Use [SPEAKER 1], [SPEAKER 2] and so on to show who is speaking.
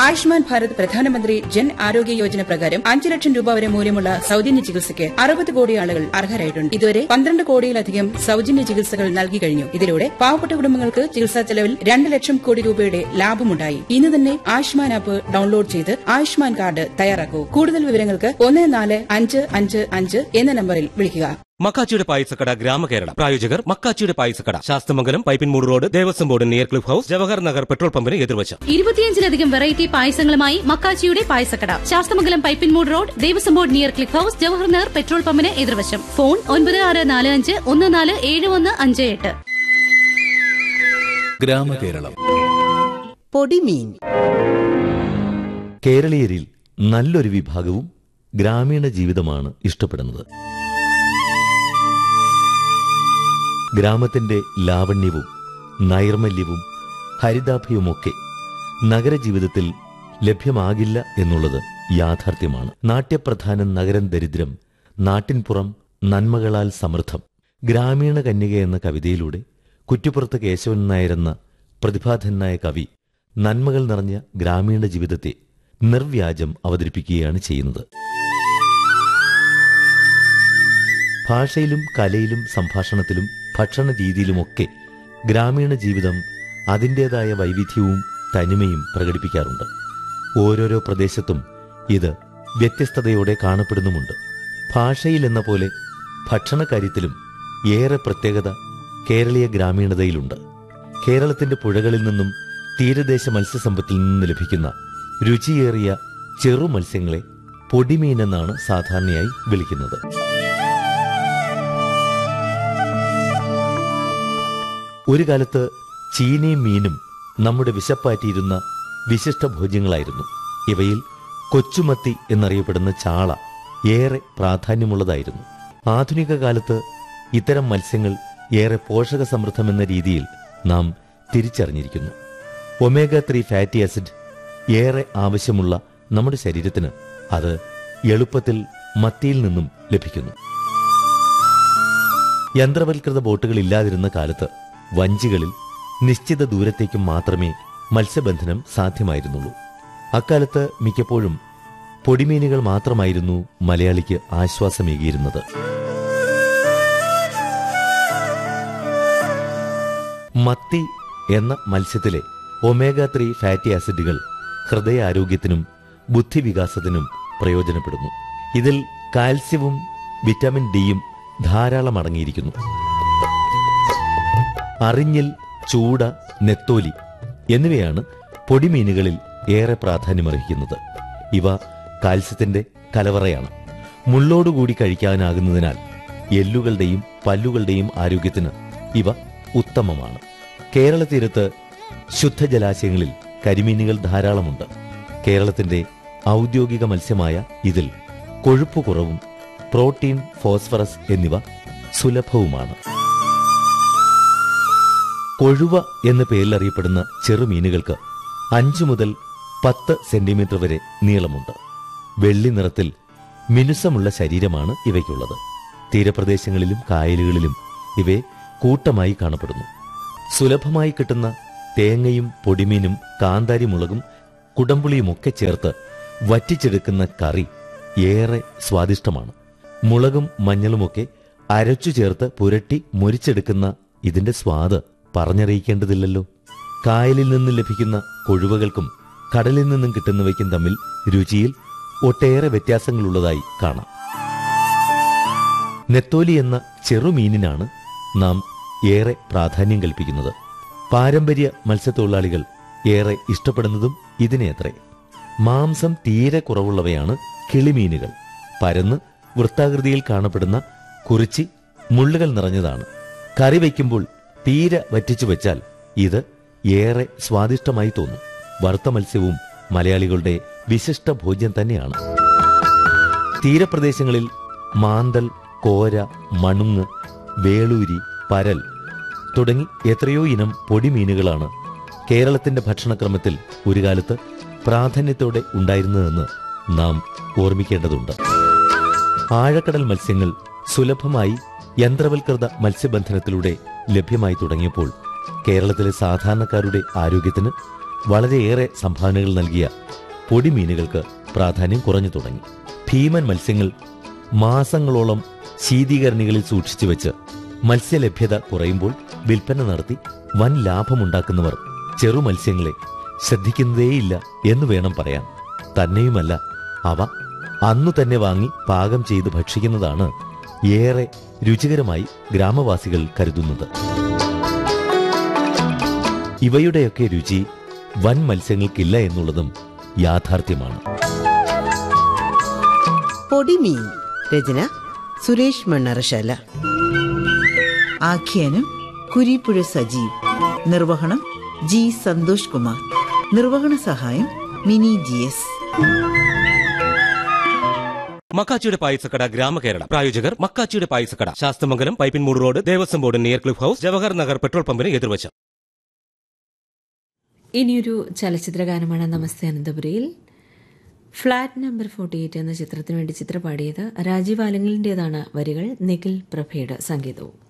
[SPEAKER 1] ആയുഷ്മാൻ ഭാരത് പ്രധാനമന്ത്രി ജൻ ആരോഗ്യ യോജന പ്രകാരം അഞ്ച് ലക്ഷം രൂപ വരെ മൂല്യമുള്ള സൌജന്യ ചികിത്സയ്ക്ക് അറുപത് കോടി ആളുകൾ അർഹരായിട്ടുണ്ട് ഇതുവരെ പന്ത്രണ്ട് കോടിയിലധികം സൌജന്യ ചികിത്സകൾ നൽകി കഴിഞ്ഞു ഇതിലൂടെ പാവപ്പെട്ട കുടുംബങ്ങൾക്ക് ചികിത്സാ ചെലവിൽ രണ്ട് ലക്ഷം കോടി രൂപയുടെ ലാഭമുണ്ടായി ഇന്ന് തന്നെ ആയുഷ്മാൻ ആപ്പ് ഡൌൺലോഡ് ചെയ്ത് ആയുഷ്മാൻ കാർഡ് തയ്യാറാക്കൂ കൂടുതൽ വിവരങ്ങൾക്ക് ഒന്ന് നാല് അഞ്ച് അഞ്ച് അഞ്ച് എന്ന നമ്പറിൽ വിളിക്കുക
[SPEAKER 2] മക്കാച്ചിയുടെ പായസക്കട ഗ്രാമകേരള പ്രായോജകർ മക്കാച്ചിയുടെ പായസക്കട Sasthamangalam Pipinmoodu road Devaswom board near Cliff House Jawahar Nagar petrol പമ്പിന് എതിർവശം
[SPEAKER 3] ഇരുപത്തിയഞ്ചിലധികം വെറൈറ്റി പായസങ്ങളുമായി മക്കാച്ചിയുടെ പായസക്കട Sasthamangalam Pipinmoodu road Devaswom board near Cliff House Jawahar Nagar petrol പമ്പിന് എതിർവശം ഫോൺ ഒൻപത് ആറ് നാല് അഞ്ച് ഒന്ന് നാല് ഏഴ് ഒന്ന് അഞ്ച് എട്ട്
[SPEAKER 4] ഗ്രാമകേരളം
[SPEAKER 5] പൊടിമീൻ
[SPEAKER 6] കേരളീയരിൽ നല്ലൊരു വിഭാഗവും ഗ്രാമീണ ജീവിതമാണ് ഇഷ്ടപ്പെടുന്നത് ഗ്രാമത്തിന്റെ ലാവണ്യവും നൈർമല്യവും ഹരിതാഭയുമൊക്കെ നഗരജീവിതത്തിൽ ലഭ്യമാകില്ല എന്നുള്ളത് യാഥാർത്ഥ്യമാണ് നാട്യപ്രധാനം നഗരം ദരിദ്രം നാട്ടിൻപുറം നന്മകളാൽ സമൃദ്ധം ഗ്രാമീണ കന്യക എന്ന കവിതയിലൂടെ കുറ്റിപ്പുറത്ത് കേശവൻ നായരെന്ന പ്രതിഭാധനായ കവി നന്മകൾ നിറഞ്ഞ ഗ്രാമീണ ജീവിതത്തെ നിർവ്യാജം അവതരിപ്പിക്കുകയാണ് ചെയ്യുന്നത് ഭാഷയിലും കലയിലും സംഭാഷണത്തിലും ഭക്ഷണ രീതിയിലുമൊക്കെ ഗ്രാമീണ ജീവിതം അതിൻ്റെതായ വൈവിധ്യവും തനിമയും പ്രകടിപ്പിക്കാറുണ്ട് ഓരോരോ പ്രദേശത്തും ഇത് വ്യത്യസ്തതയോടെ കാണപ്പെടുന്നുമുണ്ട് ഭാഷയിൽ എന്ന പോലെ ഭക്ഷണകാര്യത്തിലും ഏറെ പ്രത്യേകത കേരളീയ ഗ്രാമീണതയിലുണ്ട് കേരളത്തിന്റെ പുഴകളിൽ നിന്നും തീരദേശ മത്സ്യസമ്പത്തിൽ നിന്ന് ലഭിക്കുന്ന രുചിയേറിയ ചെറു മത്സ്യങ്ങളെ പൊടിമീൻ എന്നാണ് സാധാരണയായി വിളിക്കുന്നത് ഒരു കാലത്ത് ചീനയും മീനും നമ്മുടെ വിശപ്പാറ്റിയിരുന്ന വിശിഷ്ട ഭോജ്യങ്ങളായിരുന്നു ഇവയിൽ കൊച്ചുമത്തി എന്നറിയപ്പെടുന്ന ചാള ഏറെ പ്രാധാന്യമുള്ളതായിരുന്നു ആധുനിക കാലത്ത് ഇത്തരം മത്സ്യങ്ങൾ ഏറെ പോഷക സമൃദ്ധമെന്ന രീതിയിൽ നാം തിരിച്ചറിഞ്ഞിരിക്കുന്നു ഒമേഗ ത്രീ ഫാറ്റി ആസിഡ് ഏറെ ആവശ്യമുള്ള നമ്മുടെ ശരീരത്തിന് അത് എളുപ്പത്തിൽ മത്തിയിൽ നിന്നും ലഭിക്കുന്നു യന്ത്രവൽകൃത ബോട്ടുകൾ ഇല്ലാതിരുന്ന കാലത്ത് വഞ്ചികളിൽ നിശ്ചിത ദൂരത്തേക്ക് മാത്രമേ മത്സ്യബന്ധനം സാധ്യമായിരുന്നുള്ളൂ അക്കാലത്ത് മിക്കപ്പോഴും പൊടിമീനുകൾ മാത്രമായിരുന്നു മലയാളിക്ക് ആശ്വാസമേകിയിരുന്നത് മത്തി എന്ന മത്സ്യത്തിലെ ഒമേഗ ത്രീ ഫാറ്റി ആസിഡുകൾ ഹൃദയാരോഗ്യത്തിനും ബുദ്ധിവികാസത്തിനും പ്രയോജനപ്പെടുന്നു ഇതിൽ കാൽസ്യവും വിറ്റാമിൻ ഡിയും ധാരാളം അടങ്ങിയിരിക്കുന്നു അറിഞ്ഞിൽ ചൂട നെത്തോലി എന്നിവയാണ് പൊടിമീനുകളിൽ ഏറെ പ്രാധാന്യമർഹിക്കുന്നത് ഇവ കാൽസ്യത്തിന്റെ കലവറയാണ് മുള്ളോടുകൂടി കഴിക്കാനാകുന്നതിനാൽ എല്ലുകളുടെയും പല്ലുകളുടെയും ആരോഗ്യത്തിന് ഇവ ഉത്തമമാണ് കേരള തീരത്ത് ശുദ്ധജലാശയങ്ങളിൽ കരിമീനുകൾ ധാരാളമുണ്ട് കേരളത്തിന്റെ ഔദ്യോഗിക മത്സ്യമായ ഇതിൽ കൊഴുപ്പ് കുറവും പ്രോട്ടീൻ ഫോസ്ഫറസ് എന്നിവ സുലഭവുമാണ് കൊഴുവ എന്ന പേരിൽ അറിയപ്പെടുന്ന ചെറുമീനുകൾക്ക് അഞ്ചു മുതൽ പത്ത് സെന്റിമീറ്റർ വരെ നീളമുണ്ട് വെള്ളി നിറത്തിൽ മിനുസമുള്ള ശരീരമാണ് ഇവയ്ക്കുള്ളത് തീരപ്രദേശങ്ങളിലും കായലുകളിലും ഇവയെ കൂട്ടമായി കാണപ്പെടുന്നു സുലഭമായി കിട്ടുന്ന തേങ്ങയും പൊടിമീനും കാന്താരി മുളകും കുടംപുളിയുമൊക്കെ ചേർത്ത് വറ്റിച്ചെടുക്കുന്ന കറി ഏറെ സ്വാദിഷ്ടമാണ് മുളകും മഞ്ഞളുമൊക്കെ അരച്ചു ചേർത്ത് പുരട്ടി മുരിച്ചെടുക്കുന്ന ഇതിന്റെ സ്വാദ് പറഞ്ഞറിയിക്കേണ്ടതില്ലല്ലോ കായലിൽ നിന്ന് ലഭിക്കുന്ന കൊഴുവകൾക്കും കടലിൽ നിന്നും കിട്ടുന്നവയ്ക്കും തമ്മിൽ രുചിയിൽ ഒട്ടേറെ വ്യത്യാസങ്ങളുള്ളതായി കാണാം നെത്തോലി എന്ന ചെറുമീനിനാണ് നാം ഏറെ പ്രാധാന്യം കൽപ്പിക്കുന്നത് പാരമ്പര്യ മത്സ്യത്തൊഴിലാളികൾ ഏറെ ഇഷ്ടപ്പെടുന്നതും ഇതിനെത്രേ മാംസം തീരെ കുറവുള്ളവയാണ് കിളിമീനുകൾ പരന്ന് വൃത്താകൃതിയിൽ കാണപ്പെടുന്ന കുറിച്ചി മുള്ളുകൾ നിറഞ്ഞതാണ് കറി വയ്ക്കുമ്പോൾ തീരെ വറ്റിച്ചു വെച്ചാൽ ഇത് ഏറെ സ്വാദിഷ്ടമായി തോന്നും വറുത്ത മത്സ്യവും മലയാളികളുടെ വിശിഷ്ട ഭോജ്യം തന്നെയാണ് തീരപ്രദേശങ്ങളിൽ മാന്തൽ കോര മണുങ്ങ് വേളൂരി പരൽ തുടങ്ങി എത്രയോ ഇനം പൊടിമീനുകളാണ് കേരളത്തിന്റെ ഭക്ഷണക്രമത്തിൽ ഒരു കാലത്ത് പ്രാധാന്യത്തോടെ ഉണ്ടായിരുന്നതെന്ന് നാം ഓർമ്മിക്കേണ്ടതുണ്ട് ആഴക്കടൽ മത്സ്യങ്ങൾ സുലഭമായി യന്ത്രവൽകൃത മത്സ്യബന്ധനത്തിലൂടെ ലഭ്യമായി തുടങ്ങിയപ്പോൾ കേരളത്തിലെ സാധാരണക്കാരുടെ ആരോഗ്യത്തിന് വളരെയേറെ സംഭാവനകൾ നൽകിയ പൊടിമീനുകൾക്ക് പ്രാധാന്യം കുറഞ്ഞു തുടങ്ങി ഭീമൻ മത്സ്യങ്ങൾ മാസങ്ങളോളം ശീതീകരണികളിൽ സൂക്ഷിച്ചു വെച്ച് മത്സ്യലഭ്യത കുറയുമ്പോൾ വിൽപ്പന നടത്തി വൻ ലാഭമുണ്ടാക്കുന്നവർ ചെറു മത്സ്യങ്ങളെ ശ്രദ്ധിക്കുന്നതേയില്ല എന്ന് വേണം പറയാൻ തന്നെയുമല്ല അവ അന്നു തന്നെ വാങ്ങി പാകം ചെയ്ത് ഭക്ഷിക്കുന്നതാണ് ഏറെ രുചികരമായി ഗ്രാമവാസികൾ കരുതുന്നത് ഇവയുടെയൊക്കെ രുചി വൻ മത്സ്യങ്ങൾക്കില്ല എന്നുള്ളതും യാഥാർത്ഥ്യമാണ്
[SPEAKER 5] പൊടിമീൻ രചന സുരേഷ് മണ്ണറശാല
[SPEAKER 4] ആഖ്യാനം കുരിപ്പുഴ സജീവ് നിർവഹണം ജി സന്തോഷ് കുമാർ നിർവഹണ സഹായം മിനി ജി എസ്
[SPEAKER 2] മക്കാച്ചിയുടെ പായസക്കട ഗ്രാമകേരള പ്രായോജകർ മക്കാച്ചിയുടെ പായസക്കട Sasthamangalam Pipinmoodu road Devaswom board near Cliff House Jawahar Nagar petrol പമ്പിന് എതിർവശം
[SPEAKER 7] ഇനിയൊരു ചലച്ചിത്ര ഗാനമാണ് നമസ്തേ അനന്തപുരിയിൽ ഫ്ലാറ്റ് നമ്പർ ഫോർട്ടി എയ്റ്റ് എന്ന ചിത്രത്തിനു വേണ്ടി ചിത്രപാടിയത് രാജീവ് ആലങ്കലിൻ്റെതാണ് വരികൾ നിഖിൽ പ്രഭയുടെ സംഗീതവും